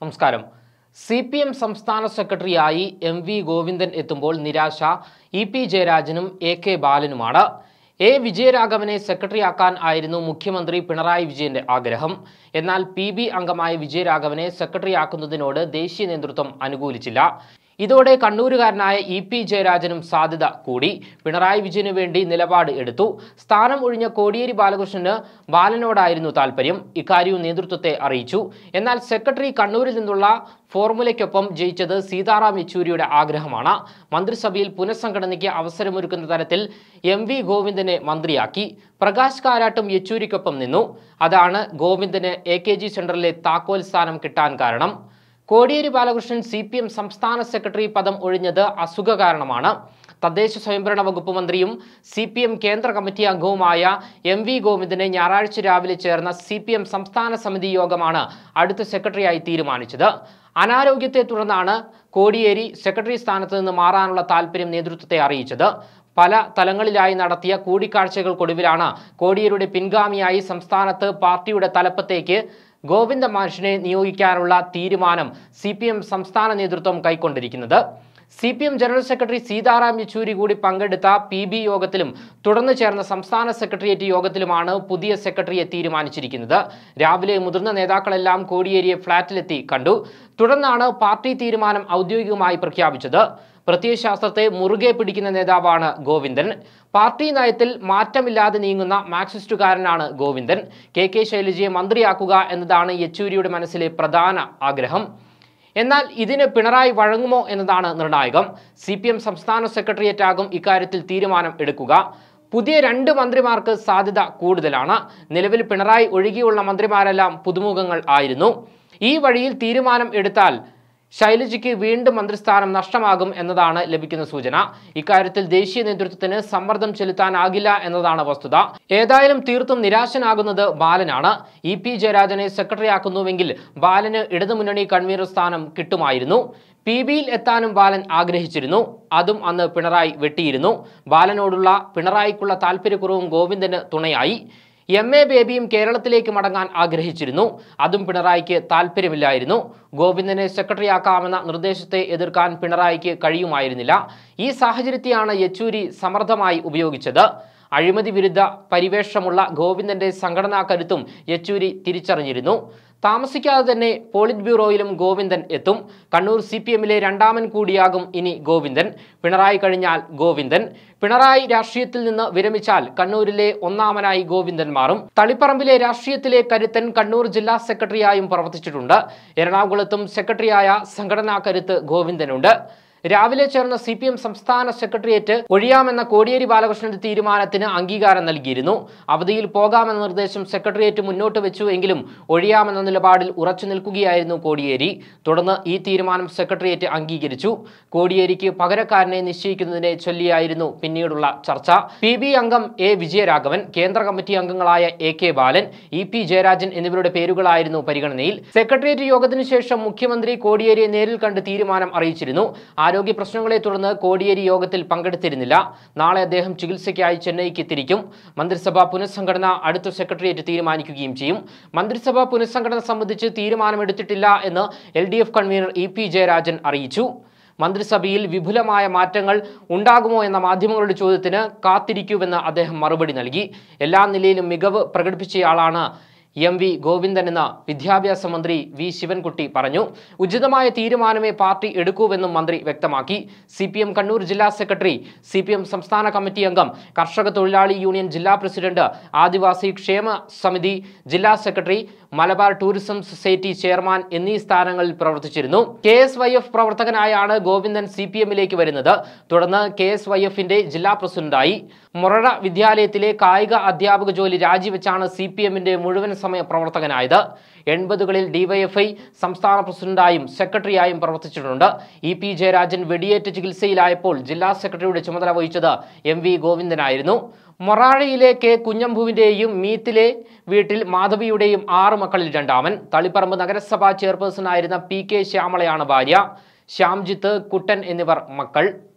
നമസ്കാരം C P M സംസ്ഥാന സെക്രട്ടറിയായി എം വി ഗോവിന്ദൻ എത്തുമ്പോൾ നിരാശ ഇ പി ജയരാജനും എ കെ ബാലനുമാണ് എ വിജയരാഘവനെ സെക്രട്ടറിയാക്കാൻ ആയിരുന്നു മുഖ്യമന്ത്രി പിണറായി വിജയന്റെ ആഗ്രഹം എന്നാൽ പി ബി അംഗമായ വിജയരാഘവനെ സെക്രട്ടറിയാക്കുന്നതിനോട് ദേശീയ നേതൃത്വം അനുകൂലിച്ചില്ല ഇതോടെ കണ്ണൂരുകാരനായ ഇ പി ജയരാജനും സാധ്യത കൂടി പിണറായി വിജയനു വേണ്ടി നിലപാട് എടുത്തു സ്ഥാനം ഒഴിഞ്ഞ കോടിയേരി ബാലകൃഷ്ണന് ബാലനോടായിരുന്നു താൽപ്പര്യം ഇക്കാര്യവും നേതൃത്വത്തെ അറിയിച്ചു എന്നാൽ സെക്രട്ടറി കണ്ണൂരിൽ നിന്നുള്ള ഫോർമുലയ്ക്കൊപ്പം ജയിച്ചത് സീതാറാം യെച്ചൂരിയുടെ ആഗ്രഹമാണ് മന്ത്രിസഭയിൽ പുനഃസംഘടനയ്ക്ക് അവസരമൊരുക്കുന്ന തരത്തിൽ എം വി ഗോവിന്ദനെ മന്ത്രിയാക്കി പ്രകാശ് കാരാട്ടും യെച്ചൂരിക്കൊപ്പം നിന്നു അതാണ് ഗോവിന്ദന് എ കെ ജി സെന്ററിലെ താക്കോൽ സ്ഥാനം കിട്ടാൻ കാരണം Kodiyeri Balakrishnan C P M സംസ്ഥാന സെക്രട്ടറി പദം ഒഴിഞ്ഞത് അസുഖ കാരണമാണ് തദ്ദേശ സ്വയംഭരണ വകുപ്പ് മന്ത്രിയും സി പി എം കേന്ദ്ര കമ്മിറ്റി അംഗവുമായ എം വി ഗോവിന്ദനെ ഞായറാഴ്ച രാവിലെ ചേർന്ന സി പി എം സംസ്ഥാന സമിതി യോഗമാണ് അടുത്ത സെക്രട്ടറിയായി തീരുമാനിച്ചത് അനാരോഗ്യത്തെ തുടർന്നാണ് കോടിയേരി സെക്രട്ടറി സ്ഥാനത്ത് നിന്ന് മാറാനുള്ള താൽപ്പര്യം നേതൃത്വത്തെ അറിയിച്ചത് പല തലങ്ങളിലായി നടത്തിയ കൂടിക്കാഴ്ചകൾക്കൊടുവിലാണ് കോടിയേരിയുടെ പിൻഗാമിയായി സംസ്ഥാനത്ത് പാർട്ടിയുടെ തലപ്പത്തേക്ക് ഗോവിന്ദ മാഷിനെ നിയോഗിക്കാനുള്ള തീരുമാനം സി പി എം സംസ്ഥാന നേതൃത്വം കൈക്കൊണ്ടിരിക്കുന്നത് C P M general secretary Sitaram Yechury കൂടി പങ്കെടുത്ത പി ബി യോഗത്തിലും തുടർന്ന് ചേർന്ന സംസ്ഥാന സെക്രട്ടേറിയറ്റ് യോഗത്തിലുമാണ് പുതിയ സെക്രട്ടറിയെ തീരുമാനിച്ചിരിക്കുന്നത് രാവിലെ മുതിർന്ന നേതാക്കളെല്ലാം കോടിയേരിയെ ഫ്ളാറ്റിലെത്തി കണ്ടു തുടർന്നാണ് പാർട്ടി തീരുമാനം ഔദ്യോഗികമായി പ്രഖ്യാപിച്ചത് പ്രത്യയശാസ്ത്രത്തെ മുറുകെ പിടിക്കുന്ന നേതാവാണ് ഗോവിന്ദൻ പാർട്ടി നയത്തിൽ മാറ്റമില്ലാതെ നീങ്ങുന്ന മാർക്സിസ്റ്റുകാരനാണ് ഗോവിന്ദൻ കെ കെ ശൈലജയെ മന്ത്രിയാക്കുക എന്നതാണ് യെച്ചൂരിയുടെ മനസ്സിലെ പ്രധാന ആഗ്രഹം എന്നാൽ ഇതിന് പിണറായി വഴങ്ങുമോ എന്നതാണ് നിർണായകം സി പി എം സംസ്ഥാന സെക്രട്ടേറിയറ്റ് ആകും ഇക്കാര്യത്തിൽ തീരുമാനം എടുക്കുക പുതിയ രണ്ട് മന്ത്രിമാർക്ക് സാധ്യത കൂടുതലാണ് നിലവിൽ പിണറായി ഒഴികെയുള്ള മന്ത്രിമാരെല്ലാം പുതുമുഖങ്ങൾ ആയിരുന്നു ഈ വഴിയിൽ തീരുമാനം എടുത്താൽ ശൈലജയ്ക്ക് വീണ്ടും മന്ത്രിസ്ഥാനം നഷ്ടമാകും എന്നതാണ് ലഭിക്കുന്ന സൂചന ഇക്കാര്യത്തിൽ ദേശീയ നേതൃത്വത്തിന് സമ്മർദ്ദം ചെലുത്താനാകില്ല എന്നതാണ് വസ്തുത ഏതായാലും തീർത്തും നിരാശനാകുന്നത് ബാലനാണ് ഇ പി ജയരാജനെ സെക്രട്ടറിയാക്കുന്നുവെങ്കിൽ ബാലന് ഇടതുമുന്നണി കൺവീനർ സ്ഥാനം കിട്ടുമായിരുന്നു പി ബിയിൽ എത്താനും ബാലൻ ആഗ്രഹിച്ചിരുന്നു അതും അന്ന് പിണറായി വെട്ടിയിരുന്നു ബാലനോടുള്ള പിണറായിക്കുള്ള താല്പര്യക്കുറവും ഗോവിന്ദന് തുണയായി എം എ ബേബിയും കേരളത്തിലേക്ക് മടങ്ങാൻ ആഗ്രഹിച്ചിരുന്നു അതും പിണറായിക്ക് താല്പര്യമില്ലായിരുന്നു ഗോവിന്ദനെ സെക്രട്ടറിയാക്കാമെന്ന നിർദ്ദേശത്തെ എതിർക്കാൻ പിണറായിക്ക് കഴിയുമായിരുന്നില്ല ഈ സാഹചര്യത്തെയാണ് യെച്ചൂരി സമർത്ഥമായി ഉപയോഗിച്ചത് അഴിമതി വിരുദ്ധ പരിവേഷമുള്ള ഗോവിന്ദന്റെ സംഘടനാ കരുത്തും യെച്ചൂരി തിരിച്ചറിഞ്ഞിരുന്നു താമസിക്കാതെ തന്നെ പോളിറ്റ് ബ്യൂറോയിലും ഗോവിന്ദൻ എത്തും കണ്ണൂർ സി പി എമ്മിലെ രണ്ടാമൻ കൂടിയാകും ഇനി ഗോവിന്ദൻ പിണറായി കഴിഞ്ഞാൽ ഗോവിന്ദൻ പിണറായി രാഷ്ട്രീയത്തിൽ നിന്ന് വിരമിച്ചാൽ കണ്ണൂരിലെ ഒന്നാമനായി ഗോവിന്ദൻ മാറും തളിപ്പറമ്പിലെ രാഷ്ട്രീയത്തിലെ കരുത്തൻ കണ്ണൂർ ജില്ലാ സെക്രട്ടറിയായും പ്രവർത്തിച്ചിട്ടുണ്ട് എറണാകുളത്തും സെക്രട്ടറിയായ സംഘടനാ കരുത്ത് ഗോവിന്ദനുണ്ട് രാവിലെ ചേർന്ന സി പി എം സംസ്ഥാന സെക്രട്ടേറിയറ്റ് ഒഴിയാമെന്ന കോടിയേരി ബാലകൃഷ്ണന്റെ തീരുമാനത്തിന് അംഗീകാരം നൽകിയിരുന്നു അവധിയിൽ പോകാമെന്ന നിർദ്ദേശം സെക്രട്ടേറിയറ്റ് മുന്നോട്ട് വെച്ചു എങ്കിലും ഒഴിയാമെന്ന നിലപാടിൽ ഉറച്ചു നിൽക്കുകയായിരുന്നു കോടിയേരി തുടർന്ന് ഈ തീരുമാനം സെക്രട്ടേറിയറ്റ് അംഗീകരിച്ചു കോടിയേരിക്ക് പകരക്കാരനെ നിശ്ചയിക്കുന്നതിനെ ചൊല്ലിയായിരുന്നു പിന്നീടുള്ള ചർച്ച പി ബി അംഗം എ വിജയരാഘവൻ കേന്ദ്ര കമ്മിറ്റി അംഗങ്ങളായ A K Balan E P Jayarajan എന്നിവരുടെ പേരുകളായിരുന്നു പരിഗണനയിൽ സെക്രട്ടേറിയറ്റ് യോഗത്തിനു ശേഷം മുഖ്യമന്ത്രി കോടിയേരിയെ നേരിൽ കണ്ട് തീരുമാനം അറിയിച്ചിരുന്നു ആരോഗ്യ പ്രശ്നങ്ങളെ തുടർന്ന് കോടിയേരി യോഗത്തിൽ പങ്കെടുത്തിരുന്നില്ല നാളെ അദ്ദേഹം ചികിത്സയ്ക്കായി ചെന്നൈക്ക് തിരിക്കും മന്ത്രിസഭ പുനഃസംഘടന അടുത്ത സെക്രട്ടേറിയറ്റ് തീരുമാനിക്കുകയും ചെയ്യും മന്ത്രിസഭ പുനഃസംഘടന സംബന്ധിച്ച് തീരുമാനമെടുത്തിട്ടില്ല എന്ന് L D F convener E P Jayarajan അറിയിച്ചു മന്ത്രിസഭയിൽ വിപുലമായ മാറ്റങ്ങൾ ഉണ്ടാകുമോ എന്ന മാധ്യമങ്ങളുടെ ചോദ്യത്തിന് കാത്തിരിക്കൂവെന്ന് അദ്ദേഹം മറുപടി നൽകി എല്ലാ നിലയിലും മികവ് പ്രകടിപ്പിച്ചയാളാണ് എം വി ഗോവിന്ദൻ എന്ന വിദ്യാഭ്യാസ മന്ത്രി വി ശിവൻകുട്ടി പറഞ്ഞു ഉചിതമായ തീരുമാനമേ പാർട്ടി എടുക്കൂവെന്നും മന്ത്രി വ്യക്തമാക്കി സി പി എം കണ്ണൂർ ജില്ലാ സെക്രട്ടറി സി പി എം സംസ്ഥാന കമ്മിറ്റി അംഗം കർഷക തൊഴിലാളി യൂണിയൻ ജില്ലാ പ്രസിഡന്റ് ആദിവാസി ക്ഷേമ സമിതി ജില്ലാ secretary Malabar tourism society chairman എന്നീ സ്ഥാനങ്ങളിൽ പ്രവർത്തിച്ചിരുന്നു കെ എസ് വൈ എഫ് പ്രവർത്തകനായാണ് ഗോവിന്ദൻ സി പി എമ്മിലേക്ക് വരുന്നത് തുടർന്ന് കെ എസ് വൈ എഫിന്റെ ജില്ലാ പ്രസിഡന്റായി മൊറഴ വിദ്യാലയത്തിലെ കായിക അധ്യാപക ജോലി രാജിവെച്ചാണ് സി പി എമ്മിന്റെ മുഴുവൻ സമയ പ്രവർത്തകനായത് എൺപതുകളിൽ ഡിവൈഎഫ്ഐ സംസ്ഥാന പ്രസിഡന്റായും സെക്രട്ടറിയായും പ്രവർത്തിച്ചിട്ടുണ്ട് ഇ പി ജയരാജൻ വെടിയേറ്റ് ചികിത്സയിലായപ്പോൾ ജില്ലാ സെക്രട്ടറിയുടെ ചുമതല വഹിച്ചത് എം വി ഗോവിന്ദനായിരുന്നു മൊറാഴയിലെ കെ കുഞ്ഞമ്പുവിന്റെയും മീത്തിലെ വീട്ടിൽ മാധവിയുടെയും ആറ് മക്കളിൽ രണ്ടാമൻ തളിപ്പറമ്പ് നഗരസഭാ ചെയർപേഴ്സണായിരുന്ന പി കെ ശ്യാമളയാണ് ഭാര്യ ശ്യാംജിത്ത് കുട്ടൻ എന്നിവർ മക്കൾ